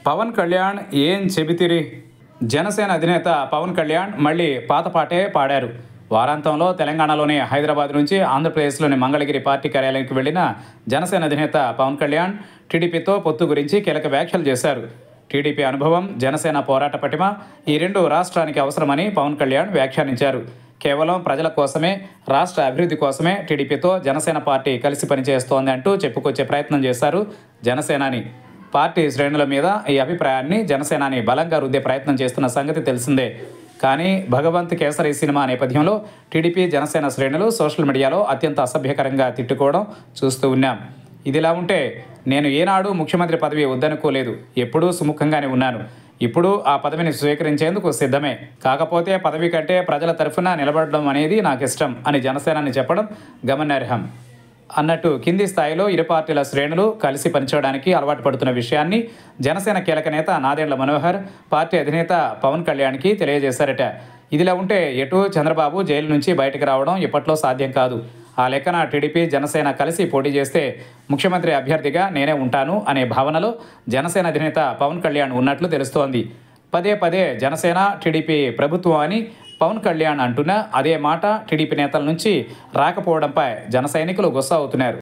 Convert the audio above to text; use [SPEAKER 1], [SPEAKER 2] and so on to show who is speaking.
[SPEAKER 1] పవన్ కళ్యాణ్ ఏం చెబితిరి జనసేన అధినేత పవన్ కళ్యాణ్ మళ్ళీ పాత పాటే పాడారు వారాంతంలో తెలంగాణలోని హైదరాబాద్ నుంచి ఆంధ్రప్రదేశ్లోని మంగళగిరి పార్టీ కార్యాలయానికి వెళ్లిన జనసేన అధినేత పవన్ కళ్యాణ్ టీడీపీతో పొత్తు గురించి కీలక వ్యాఖ్యలు చేశారు టీడీపీ అనుభవం జనసేన పోరాట పటిమ ఈ రెండు రాష్ట్రానికి అవసరమని పవన్ కళ్యాణ్ వ్యాఖ్యానించారు కేవలం ప్రజల కోసమే రాష్ట్ర అభివృద్ధి కోసమే టీడీపీతో జనసేన పార్టీ కలిసి పనిచేస్తోంది అంటూ చెప్పుకొచ్చే ప్రయత్నం చేశారు జనసేనాని పార్టీ శ్రేణుల మీద ఈ అభిప్రాయాన్ని జనసేనాని బలంగా రుద్దే ప్రయత్నం చేస్తున్న సంగతి తెలిసిందే కానీ భగవంత్ కేసరి సినిమా నేపథ్యంలో టీడీపీ జనసేన శ్రేణులు సోషల్ మీడియాలో అత్యంత అసభ్యకరంగా తిట్టుకోవడం చూస్తూ ఉన్నాం ఇదిలా ఉంటే నేను ఏనాడు ముఖ్యమంత్రి పదవి వద్దనుకోలేదు ఎప్పుడూ సుముఖంగానే ఉన్నాను ఇప్పుడు ఆ పదవిని స్వీకరించేందుకు సిద్ధమే కాకపోతే పదవి కంటే ప్రజల తరఫున నిలబడడం అనేది నాకు ఇష్టం అని జనసేనాని చెప్పడం గమనార్హం అన్నట్టు కింది స్థాయిలో ఇరు పార్టీల శ్రేణులు కలిసి పనిచేయడానికి అలవాటు పడుతున్న విషయాన్ని జనసేన కీలక నేత నాదెండ్ల మనోహర్ పార్టీ అధినేత పవన్ కళ్యాణ్కి తెలియజేశారట ఇదిలా ఉంటే ఎటు చంద్రబాబు జైలు నుంచి బయటకు రావడం ఇప్పట్లో సాధ్యం కాదు ఆ లెక్కన టీడీపీ జనసేన కలిసి పోటీ చేస్తే ముఖ్యమంత్రి అభ్యర్థిగా నేనే ఉంటాను అనే భావనలో జనసేన అధినేత పవన్ కళ్యాణ్ ఉన్నట్లు తెలుస్తోంది పదే పదే జనసేన టీడీపీ ప్రభుత్వం అని పవన్ కళ్యాణ్ అంటున్నా అదే మాట టీడీపీ నేతల నుంచి రాకపోవడంపై జన సైనికులు గుస్సా అవుతున్నారు